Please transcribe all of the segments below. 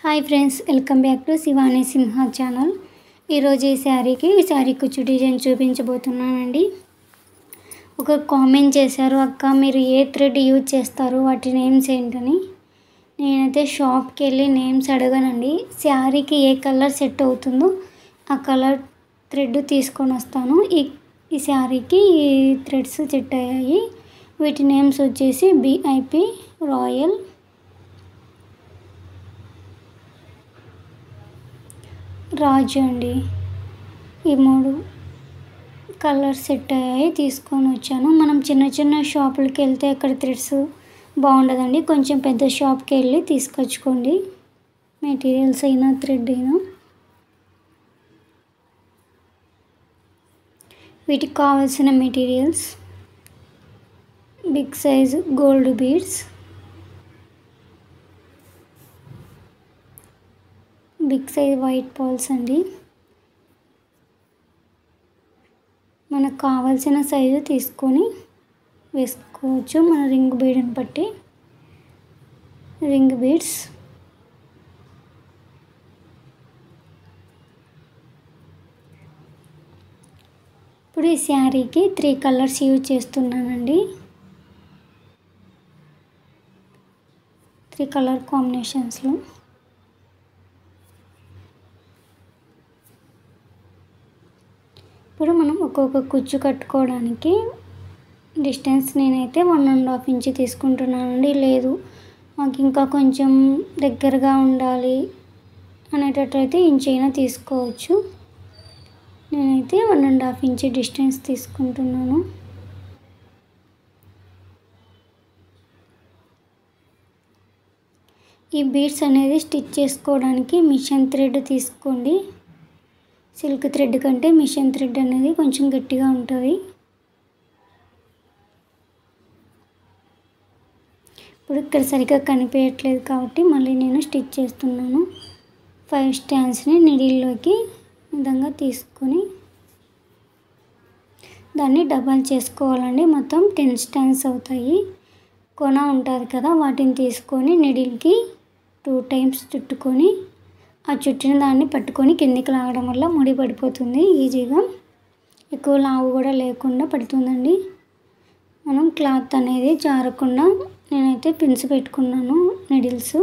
hi friends welcome back to Shivani Simha channel ఈరోజు ఈ శారీకి ఈ శారీ కుచ్చు డిజైన్ చూపించబోతున్నానండి ఒక కామెంట్ చేశారు అక్క మీరు ఏ థ్రెడ్ యూజ్ చేస్తారు వాటి నేమ్స్ ఏంటని నేనైతే షాప్కి వెళ్ళి నేమ్స్ అడగనండి శారీకి ఏ కలర్ సెట్ అవుతుందో ఆ కలర్ థ్రెడ్ తీసుకొని వస్తాను ఈ ఈ శారీకి ఈ థ్రెడ్స్ సెట్ అయ్యాయి వీటి నేమ్స్ వచ్చేసి బిఐపి రాయల్ రాజు అండి ఈ మూడు కలర్ సెట్ అయ్యాయి తీసుకొని వచ్చాను మనం చిన్న చిన్న షాపులకి వెళ్తే అక్కడ థ్రెడ్స్ బాగుండదండి కొంచెం పెద్ద షాప్కి వెళ్ళి తీసుకొచ్చుకోండి మెటీరియల్స్ అయినా థ్రెడ్ అయినా వీటికి కావాల్సిన materials big size gold beads big size white pearls అండి మనకు కావాల్సిన సైజు తీసుకొని వేసుకోవచ్చు మన రింగ్ బీడ్ని బట్టి రింగ్ బీడ్స్ ఇప్పుడు ఈ శారీకి త్రీ కలర్స్ యూజ్ చేస్తున్నానండి త్రీ కలర్ కాంబినేషన్స్లో ఇప్పుడు మనం ఒక్కొక్క కుచ్చు కట్టుకోవడానికి డిస్టెన్స్ నేనైతే వన్ అండ్ హాఫ్ ఇంచ్ తీసుకుంటున్నానండి లేదు మాకు ఇంకా కొంచెం దగ్గరగా ఉండాలి అనేటట్టయితే ఇంచ్ అయినా తీసుకోవచ్చు నేనైతే one and half inch distance తీసుకుంటున్నాను ఈ బీడ్స్ అనేది స్టిచ్ చేసుకోవడానికి మిషన్ థ్రెడ్ తీసుకోండి సిల్క్ థ్రెడ్ కంటే మిషన్ థ్రెడ్ అనేది కొంచెం గట్టిగా ఉంటుంది ఇప్పుడు ఇక్కడ సరిగ్గా కనిపించట్లేదు కాబట్టి మళ్ళీ నేను స్టిచ్ చేస్తున్నాను ఫైవ్ స్టాండ్స్ని నిడిల్లోకి విధంగా తీసుకొని దాన్ని డబల్ చేసుకోవాలండి మొత్తం టెన్ స్టాండ్స్ అవుతాయి కొన ఉంటుంది కదా వాటిని తీసుకొని నిడిల్కి టూ టైమ్స్ చుట్టుకొని ఆ చుట్టిన దాన్ని పట్టుకొని కిందికి లాగడం వల్ల ముడి పడిపోతుంది ఈజీగా ఎక్కువ లావు కూడా లేకుండా పడుతుందండి మనం క్లాత్ అనేది జారకుండా నేనైతే పిన్స్ పెట్టుకున్నాను నిడిల్స్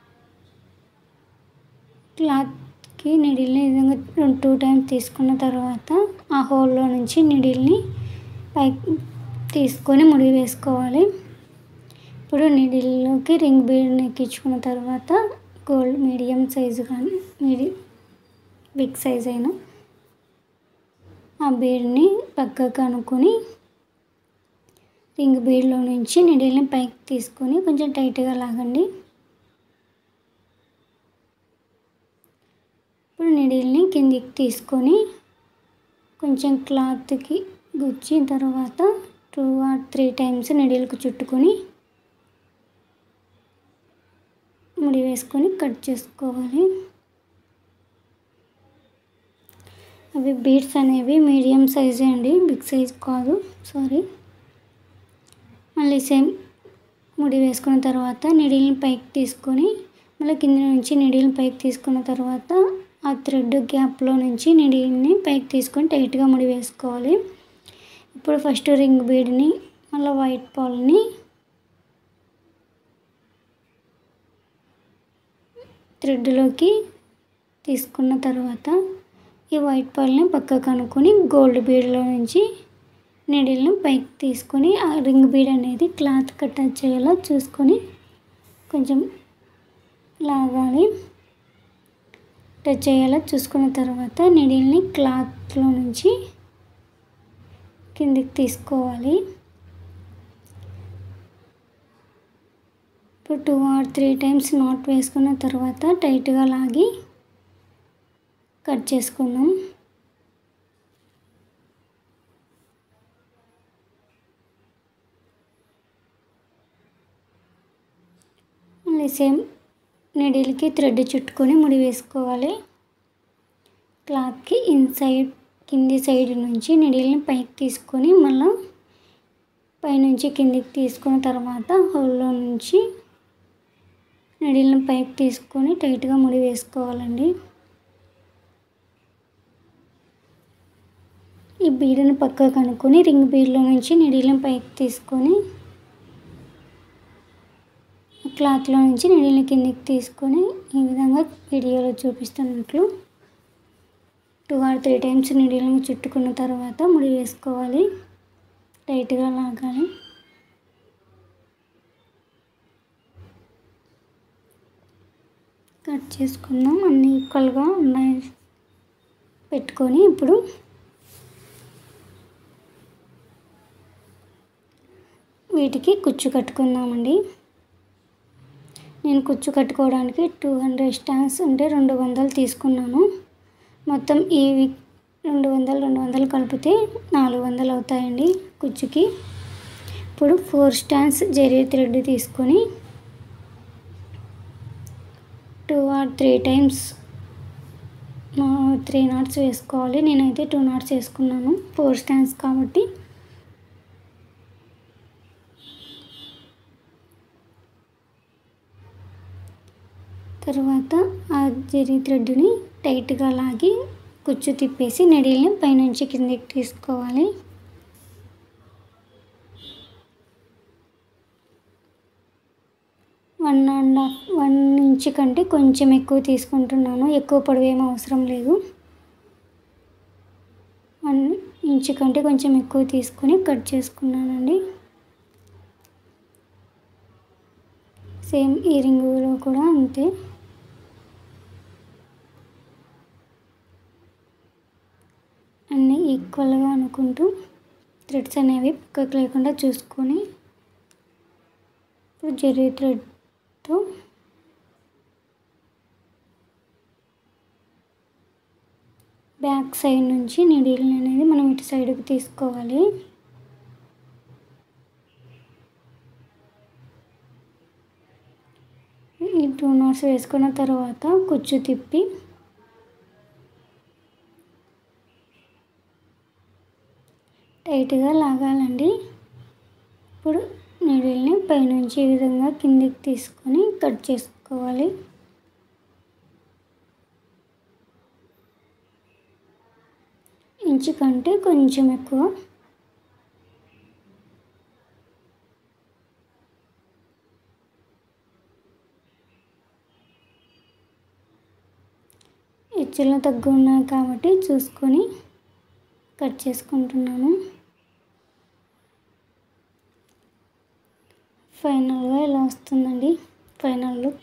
క్లాత్కి నిడిల్ని ఈ విధంగా రెండు టూ టైమ్స్ తీసుకున్న తర్వాత ఆ హోల్లో నుంచి నిడిల్ని పైకి తీసుకొని ముడి వేసుకోవాలి ఇప్పుడు నిడిల్లోకి రింగ్ బీడ్ని ఎక్కించుకున్న తర్వాత గోల్డ్ మీడియం సైజు కానీ మీడి బిగ్ సైజ్ అయినా ఆ బీడ్ని పక్కకు అనుకొని రింగ్ బీడ్లో నుంచి నిడిల్ని పైకి తీసుకొని కొంచెం టైట్గా లాగండి ఇప్పుడు నిడిల్ని కిందికి తీసుకొని కొంచెం క్లాత్కి గుచ్చిన తర్వాత టూ ఆర్ త్రీ టైమ్స్ నిడిల్కి చుట్టుకొని ముడి వేసుకొని కట్ చేసుకోవాలి అవి బీడ్స్ అనేవి మీడియం సైజే అండి బిగ్ సైజ్ కాదు సారీ మళ్ళీ సేమ్ ముడి వేసుకున్న తర్వాత నిడిల్ని పైకి తీసుకొని మళ్ళీ కింద నుంచి నిడిల్ని పైకి తీసుకున్న తర్వాత ఆ థ్రెడ్ గ్యాప్లో నుంచి నిడిల్ని పైకి తీసుకొని టైట్గా ముడి వేసుకోవాలి ఇప్పుడు ఫస్ట్ రింగ్ బీడ్ని మళ్ళీ వైట్ పాల్ని థ్రెడ్లోకి తీసుకున్న తర్వాత ఈ వైట్ పాల్ని పక్కకు అనుకొని గోల్డ్ బీడ్లో నుంచి నీడిల్ని పైకి తీసుకొని ఆ రింగ్ బీడ్ అనేది క్లాత్ టచ్ చేయాలో చూసుకొని కొంచెం లాగాలి టచ్ చేయాలో చూసుకున్న తర్వాత నీడిల్ని క్లాత్లో నుంచి కిందికి తీసుకోవాలి ఇప్పుడు two or three times knot వేసుకున్న తర్వాత టైట్గా లాగి కట్ చేసుకుందాం మళ్ళీ సేమ్ నిడిల్కి థ్రెడ్ చుట్టుకొని ముడి వేసుకోవాలి క్లాత్కి ఇన్సైడ్ కింది సైడ్ నుంచి నిడిల్ని పైకి తీసుకొని మళ్ళీ పైనుంచి కిందికి తీసుకున్న తర్వాత హోల్లో నుంచి నీడిల్ని పైకి తీసుకొని టైట్గా ముడి వేసుకోవాలండి ఈ బీడుని పక్కకు కనుక్కొని రింగ్ బీడ్లో నుంచి నీడిల్ని పైకి తీసుకొని క్లాత్లో నుంచి నీడిల్ని కిందికి తీసుకొని ఈ విధంగా వీడియోలో చూపిస్తున్నట్లు టూ ఆర్ త్రీ టైమ్స్ నీడిల్ని చుట్టుకున్న తర్వాత ముడి వేసుకోవాలి టైట్గా లాగాలి కట్ చేసుకుందాం అన్నీ ఈక్వల్గా ఉన్నాయి పెట్టుకొని ఇప్పుడు వీటికి కుచ్చు కట్టుకుందామండి నేను కుచ్చు కట్టుకోవడానికి టూ హండ్రెడ్ స్టాండ్స్ అంటే రెండు వందలు తీసుకున్నాను మొత్తం ఈ రెండు వందలు రెండు వందలు కలిపితే నాలుగు వందలు అవుతాయండి కుచ్చుకి ఇప్పుడు ఫోర్ స్టాండ్స్ జరీ థ్రెడ్ తీసుకొని two or three times three knots వేసుకోవాలి నేనైతే టూ నాట్స్ వేసుకున్నాను ఫోర్ స్టాండ్స్ కాబట్టి తర్వాత ఆ జరీ థ్రెడ్ని టైట్గా లాగి కుచ్చు తిప్పేసి నెడిల్ని పైనుంచి కిందికి తీసుకోవాలి one and half one inch కంటే కొంచెం ఎక్కువ తీసుకుంటున్నాను ఎక్కువ పొడవు ఏం అవసరం లేదు వన్ ఇంచ్ కంటే కొంచెం ఎక్కువ తీసుకొని కట్ చేసుకున్నానండి సేమ్ ఈ రింగులో కూడా అంతే అన్నీ ఈక్వల్గా అనుకుంటూ థ్రెడ్స్ అనేవి పక్కకు లేకుండా చూసుకొని ఇప్పుడు జరీ థ్రెడ్తో బ్యాక్ సైడ్ నుంచి నీడిల్ అనేది మనం ఇటు సైడ్కి తీసుకోవాలి ఈ టూ నాట్స్ వేసుకున్న తర్వాత కుచ్చు తిప్పి టైట్గా లాగాలండి ఇప్పుడు నీడిల్ని పైనుంచి ఈ విధంగా కిందికి తీసుకొని కట్ చేసుకోవాలి ఇంచు కంటే కొంచెం ఎక్కువ హెచ్చులు తగ్గు ఉన్నాయి కాబట్టి చూసుకొని కట్ చేసుకుంటున్నాను ఫైనల్గా ఇలా వస్తుందండి ఫైనల్ లుక్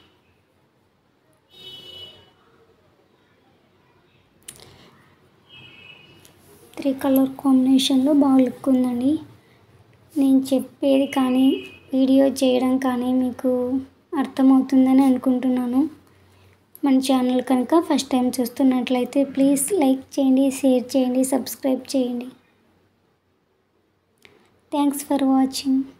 త్రీ కలర్ కాంబినేషన్లో బాగా లుక్ ఉందండి నేను చెప్పేది కానీ వీడియో చేయడం కానీ మీకు అర్థమవుతుందని అనుకుంటున్నాను మన ఛానల్ కనుక ఫస్ట్ టైం చూస్తున్నట్లయితే ప్లీజ్ లైక్ చేయండి షేర్ చేయండి సబ్స్క్రైబ్ చేయండి థ్యాంక్స్ ఫర్ వాచింగ్